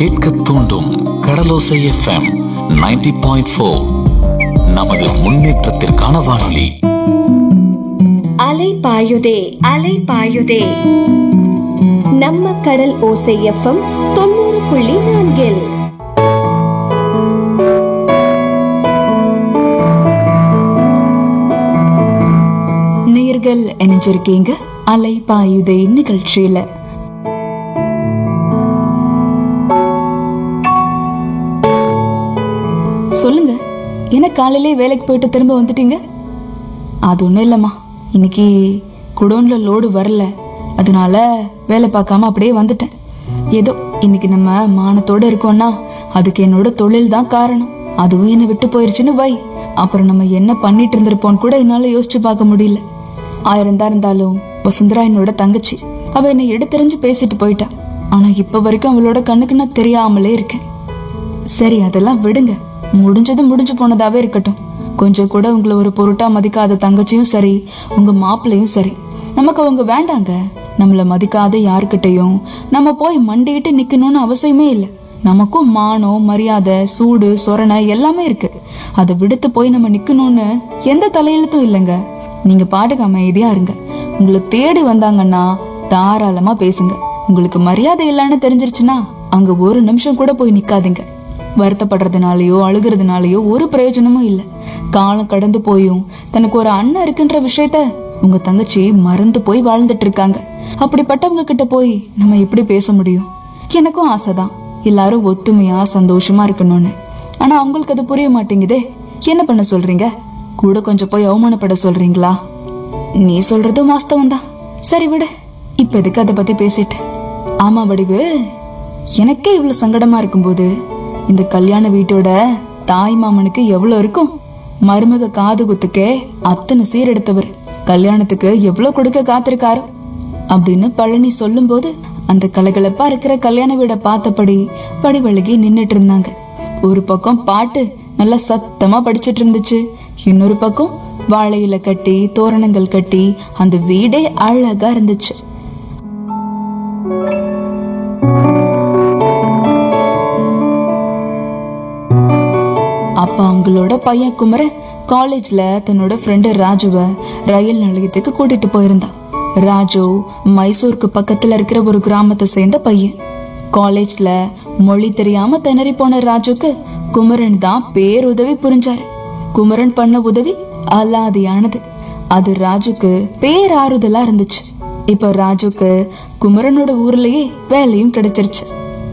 கேட்க தூண்டும் கடலோசை FM 90.4 point four நமது முன்னேற்றத்திற்கான வானொலி அலை பாயுதே அலை பாயுதே நம்ம கடல் ஓசை எஃப்எம் தொண்ணூறு புள்ளி நான்கில் நேர்கள் இணைஞ்சிருக்கீங்க அலை பாயுதை நிகழ்ச்சியில சொல்லுங்க என்ன காலையிலே வேலைக்கு போயிட்டு திரும்ப வந்துட்டீங்க அது ஒண்ணும் இல்லம்மா இன்னைக்கு குடோன்ல லோடு வரல அதனால வேலை பார்க்காம அப்படியே வந்துட்டேன் ஏதோ இன்னைக்கு நம்ம மானத்தோட இருக்கோம்னா அதுக்கு என்னோட தொழில் தான் காரணம் அதுவும் என்னை விட்டு போயிருச்சுன்னு வை அப்புறம் நம்ம என்ன பண்ணிட்டு இருந்திருப்போம்னு கூட என்னால யோசிச்சு பார்க்க முடியல ஆயிரம் தான் இருந்தாலும் வசுந்தரா என்னோட தங்கச்சி அவ என்னை எடுத்தெறிஞ்சு பேசிட்டு போயிட்டா ஆனா இப்ப வரைக்கும் அவளோட கண்ணுக்கு நான் தெரியாமலே இருக்கேன் சரி அதெல்லாம் விடுங்க முடிஞ்சது முடிஞ்சு போனதாவே இருக்கட்டும் கொஞ்சம் கூட உங்களை ஒரு பொருட்டா மதிக்காத தங்கச்சியும் சரி உங்க மாப்பிள்ளையும் சரி நமக்கு அவங்க வேண்டாங்க நம்மள மதிக்காத யாருக்கிட்டையும் நம்ம போய் மண்டிட்டு நிக்கணும்னு அவசியமே இல்லை நமக்கும் மானம் மரியாதை சூடு சொரணை எல்லாமே இருக்கு அதை விடுத்து போய் நம்ம நிக்கணும்னு எந்த தலையெழுத்தும் இல்லைங்க நீங்க பாட்டுக்கு அமைதியா இருங்க உங்களை தேடி வந்தாங்கன்னா தாராளமா பேசுங்க உங்களுக்கு மரியாதை இல்லைன்னு தெரிஞ்சிருச்சுன்னா அங்க ஒரு நிமிஷம் கூட போய் நிக்காதீங்க வருத்தப்படுறதுனாலயோ அழுகிறதுனாலயோ ஒரு பிரயோஜனமும் இல்ல காலம் கடந்து போயும் தனக்கு ஒரு அண்ணன் இருக்குன்ற விஷயத்த உங்க தங்கச்சி மறந்து போய் வாழ்ந்துட்டு இருக்காங்க அப்படிப்பட்டவங்க கிட்ட போய் நம்ம எப்படி பேச முடியும் எனக்கும் ஆசைதான் எல்லாரும் ஒத்துமையா சந்தோஷமா இருக்கணும்னு ஆனா அவங்களுக்கு அது புரிய மாட்டேங்குதே என்ன பண்ண சொல்றீங்க கூட கொஞ்சம் போய் அவமானப்பட சொல்றீங்களா நீ சொல்றதும் வாஸ்தவம் தான் சரி விடு இப்ப எதுக்கு அதை பத்தி பேசிட்டு ஆமா வடிவு எனக்கே இவ்வளவு சங்கடமா இருக்கும்போது இந்த கல்யாண வீட்டோட தாய் மாமனுக்கு எவ்வளவு இருக்கும் மருமக காது குத்துக்கே அத்தனை சீர் எடுத்தவர் கல்யாணத்துக்கு எவ்வளவு கொடுக்க காத்திருக்காரு அப்படின்னு பழனி சொல்லும்போது அந்த கலகலப்பா இருக்கிற கல்யாண வீட பார்த்தபடி படிவழுகி நின்னுட்டு இருந்தாங்க ஒரு பக்கம் பாட்டு நல்லா சத்தமா படிச்சிட்டு இருந்துச்சு இன்னொரு பக்கம் வாழையில கட்டி தோரணங்கள் கட்டி அந்த வீடே அழகா இருந்துச்சு அப்ப அவங்களோட பையன் குமரன் காலேஜ்ல தன்னோட ஃப்ரெண்டு ராஜுவ ரயில் நிலையத்துக்கு கூட்டிட்டு போயிருந்தான் ராஜு மைசூருக்கு பக்கத்துல இருக்கிற ஒரு கிராமத்தை சேர்ந்த பையன் காலேஜ்ல மொழி தெரியாம திணறி போன ராஜுக்கு குமரன் தான் பேருதவி புரிஞ்சாரு குமரன் பண்ண உதவி அலாதியானது அது ராஜுக்கு பேராறுதலா இருந்துச்சு இப்ப ராஜுக்கு குமரனோட ஊர்லயே வேலையும் கிடைச்சிருச்சு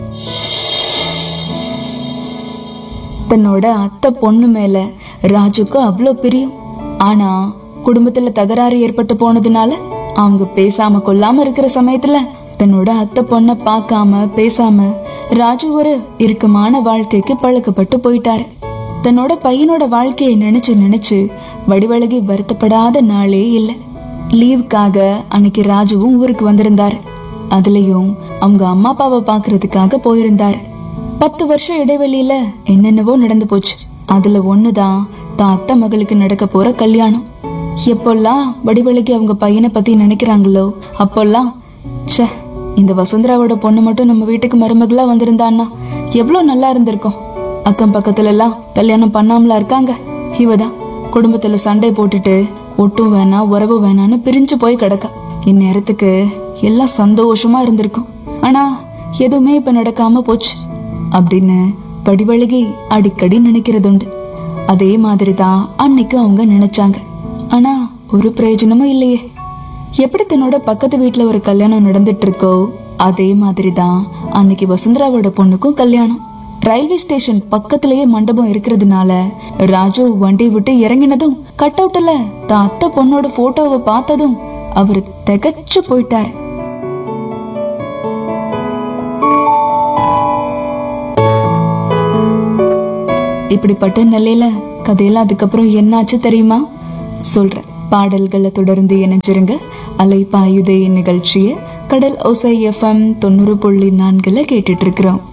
தன்னோட அத்தை பொண்ணு மேல ராஜுக்கு அவ்வளோ பிரியம் ஆனா குடும்பத்துல தகராறு ஏற்பட்டு போனதுனால அவங்க பேசாம கொள்ளாம இருக்கிற சமயத்துல தன்னோட அத்தை பொண்ண பார்க்காம பேசாம ராஜு ஒரு இறுக்கமான வாழ்க்கைக்கு பழக்கப்பட்டு போயிட்டாரு தன்னோட பையனோட வாழ்க்கையை நினைச்சு நினைச்சு வடிவழகி வருத்தப்படாத நாளே இல்ல லீவுக்காக அன்னைக்கு ராஜுவும் ஊருக்கு வந்திருந்தாரு அதுலயும் அவங்க அம்மா அப்பாவை பாக்குறதுக்காக போயிருந்தாரு பத்து வருஷம் இடைவெளியில என்னென்னவோ நடந்து போச்சு அதுல ஒண்ணுதான் தான் அத்தை மகளுக்கு நடக்க போற கல்யாணம் எப்பெல்லாம் வடிவழிக்கு அவங்க பையனை பத்தி நினைக்கிறாங்களோ அப்பெல்லாம் ச்சே இந்த வசுந்தராவோட பொண்ணு மட்டும் நம்ம வீட்டுக்கு மருமகளா வந்திருந்தான்னா எவ்வளவு நல்லா இருந்திருக்கும் அக்கம் பக்கத்துல எல்லாம் கல்யாணம் பண்ணாமலா இருக்காங்க இவதான் குடும்பத்துல சண்டை போட்டுட்டு ஒட்டும் வேணாம் உறவு வேணான்னு பிரிஞ்சு போய் கிடக்கா இந்நேரத்துக்கு எல்லாம் சந்தோஷமா இருந்திருக்கும் ஆனா எதுவுமே இப்ப நடக்காம போச்சு அப்படின்னு படிவழகி அடிக்கடி நினைக்கிறதுண்டு அதே மாதிரிதான் அன்னைக்கு அவங்க நினைச்சாங்க ஆனா ஒரு பிரயோஜனமும் இல்லையே எப்படி தன்னோட பக்கத்து வீட்ல ஒரு கல்யாணம் நடந்துட்டு இருக்கோ அதே மாதிரிதான் அன்னைக்கு வசுந்தராவோட பொண்ணுக்கும் கல்யாணம் ரயில்வே ஸ்டேஷன் பக்கத்திலேயே மண்டபம் இருக்கிறதுனால ராஜு வண்டி விட்டு இறங்கினதும் கட் அவுட்ல தான் அத்தை பொண்ணோட போட்டோவை பார்த்ததும் அவரு திகச்சு போயிட்டாரு இப்படிப்பட்ட நிலையில கதையில அதுக்கப்புறம் என்னாச்சு தெரியுமா சொல்றேன் பாடல்களை தொடர்ந்து இணைஞ்சிருங்க அலை பாயுதே நிகழ்ச்சியை கடல் ஒசை எஃப்எம் தொண்ணூறு புள்ளி நான்குல கேட்டுட்டு இருக்கிறோம்